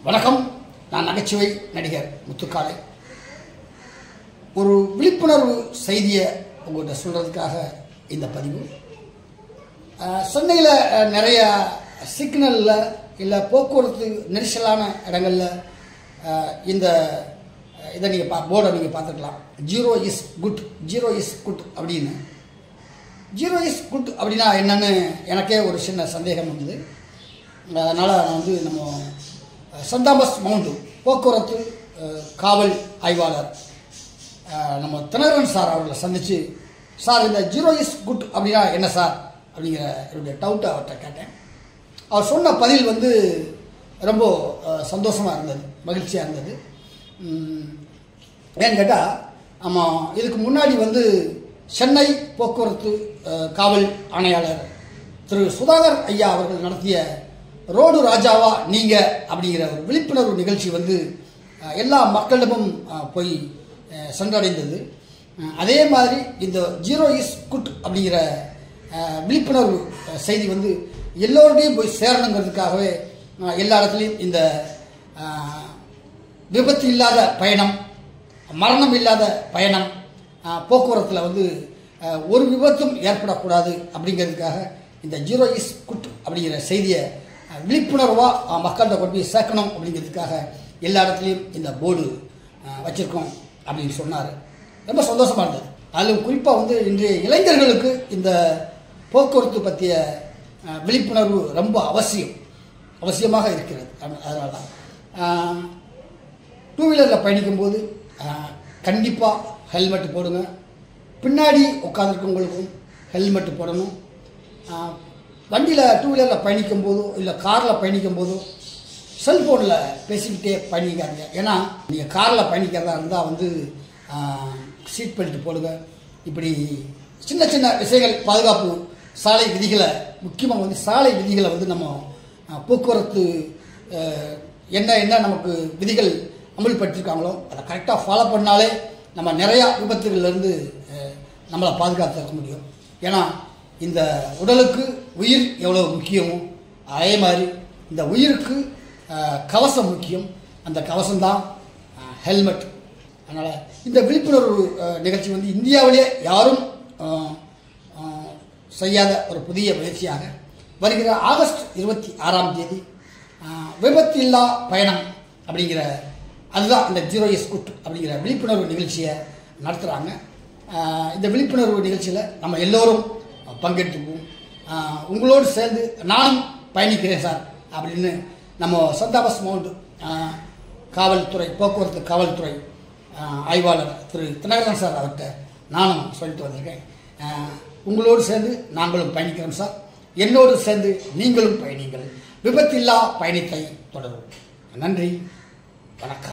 வணக்கம் நான் நகைச்சுவை நடிகர் முத்துக்காலை ஒரு விழிப்புணர்வு செய்தியை உங்கள்கிட்ட சொல்கிறதுக்காக இந்த பதிவு சென்னையில் நிறைய சிக்னலில் இல்லை போக்குவரத்து நெரிசலான இடங்களில் அஹ், இந்த அஹ், இதை நீங்கள் பா போர்டை நீங்கள் பார்த்துக்கலாம் zero is good zero is good அப்படின்னு ஜீரோ இஸ் குட் அப்படின்னா என்னன்னு எனக்கே ஒரு சின்ன சந்தேகம் வந்தது அதனால் நான் வந்து நம்ம சென்ட் தாமஸ் மவுண்டு போக்குவரத்து அஹ், காவல் ஆய்வாளர் அஹ், நம்ம தினகரன் சார் அவர்களை சந்தித்து சார் இந்த ஜீரோ இஸ் குட் அப்படின்னா என்ன சார் அப்படிங்கிற என்னுடைய டவுட்டை அவர்கிட்ட கேட்டேன் அவர் சொன்ன பதில் வந்து ரொம்ப சந்தோஷமாக இருந்தது மகிழ்ச்சியாக இருந்தது உம், ஏன்னு கேட்டால் ஆமாம் இதுக்கு முன்னாடி வந்து சென்னை போக்குவரத்து அஹ், காவல் ஆணையாளர் திரு சுதாகர் ஐயா அவர்கள் நடத்திய ரோடு ராஜாவா நீங்க அப்படிங்கிற ஒரு விழிப்புணர்வு நிகழ்ச்சி வந்து அஹ், எல்லா மக்களிடமும் அஹ், போய் அஹ், சென்றடைந்தது அஹ், அதே மாதிரி இந்த ஜீரோ இஸ் குட் அப்படிங்கிற அஹ், விழிப்புணர்வு அஹ், செய்தி வந்து எல்லோருடையும் போய் சேரணுங்கிறதுக்காகவே அஹ், எல்லா இடத்துலையும் இந்த அஹ், விபத்து இல்லாத பயணம் மரணம் இல்லாத பயணம் போக்குவரத்தில் வந்து அஹ், ஒரு விபத்தும் ஏற்படக்கூடாது அப்படிங்கிறதுக்காக இந்த ஜீரோ இஸ் குட் அப்படிங்கிற செய்தியை அஹ், விழிப்புணர்வா அஹ், மக்கள்கிட்ட கொண்டு போய் சேர்க்கணும் அப்படிங்கிறதுக்காக எல்லா இடத்துலையும் இந்த போர்டு வச்சுருக்கோம் அப்படின்னு சொன்னார் ரொம்ப சந்தோஷமா இருந்தது அதிலும் குறிப்பாக வந்து இன்றைய இளைஞர்களுக்கு இந்த போக்குவரத்து பற்றிய அஹ், விழிப்புணர்வு ரொம்ப அவசியம் அவசியமாக இருக்கிறது அதனால தான் அஹ், டூ வீலரில் பயணிக்கும்போது கண்டிப்பாக ஹெல்மெட் போடுங்க பின்னாடி உட்காந்துருக்கவங்களுக்கும் ஹெல்மெட் போடணும் வண்டியில் டூ வீலரில் பயணிக்கும் போதோ இல்லை காரில் பயணிக்கும் போதோ செல்ஃபோனில் பேசிக்கிட்டே பயணிக்காதீங்க ஏன்னா நீங்கள் காரில் பயணிக்கிறதா இருந்தால் வந்து சீட் பெல்ட் போடுங்க இப்படி சின்ன சின்ன விஷயங்கள் பாதுகாப்பு சாலை விதிகளை முக்கியமாக வந்து சாலை விதிகளை வந்து நம்ம அஹ், போக்குவரத்து அஹ், என்ன என்ன நமக்கு விதிகள் அமல்படுத்தியிருக்காங்களோ அதை கரெக்டாக ஃபாலோ பண்ணாலே நம்ம நிறையா விபத்துகள்லேருந்து நம்மளை பாதுகாத்துக்க முடியும் ஏன்னா இந்த உடலுக்கு உயிர் எவ்வளோ முக்கியமோ அதே மாதிரி இந்த உயிருக்கு அஹ், கவசம் முக்கியம் அந்த கவசம்தான் ஹெல்மெட் அதனால் இந்த விழிப்புணர்வு அஹ், நிகழ்ச்சி வந்து இந்தியாவிலே யாரும் அஹ், அஹ், செய்யாத ஒரு புதிய முயற்சியாக வருகிற ஆகஸ்ட் இருபத்தி ஆறாம் தேதி அஹ், விபத்து இல்லா பயணம் அப்படிங்கிற அதுதான் இந்த ஜீரோ எஸ் குட் அப்படிங்கிற விழிப்புணர்வு நிகழ்ச்சியை நடத்துகிறாங்க இந்த விழிப்புணர்வு நிகழ்ச்சியில் நம்ம எல்லோரும் பங்கெடுத்துக்குவோம் அஹ், உங்களோடு சேர்ந்து நானும் பயணிக்கிறேன் சார் அப்படின்னு நம்ம சந்தாபஸ் மவுண்ட் அஹ், காவல்துறை போக்குவரத்து காவல்துறை அஹ், ஆய்வாளர் திரு தினகரன் சார் அவர்கிட்ட நானும் சொல்லிட்டு வந்திருக்கேன் அஹ், உங்களோடு சேர்ந்து நாங்களும் பயணிக்கிறோம் சார் என்னோடு சேர்ந்து நீங்களும் பயணிங்கள் விபத்தில்லா பயணத்தை தொடரும் நன்றி வணக்கம்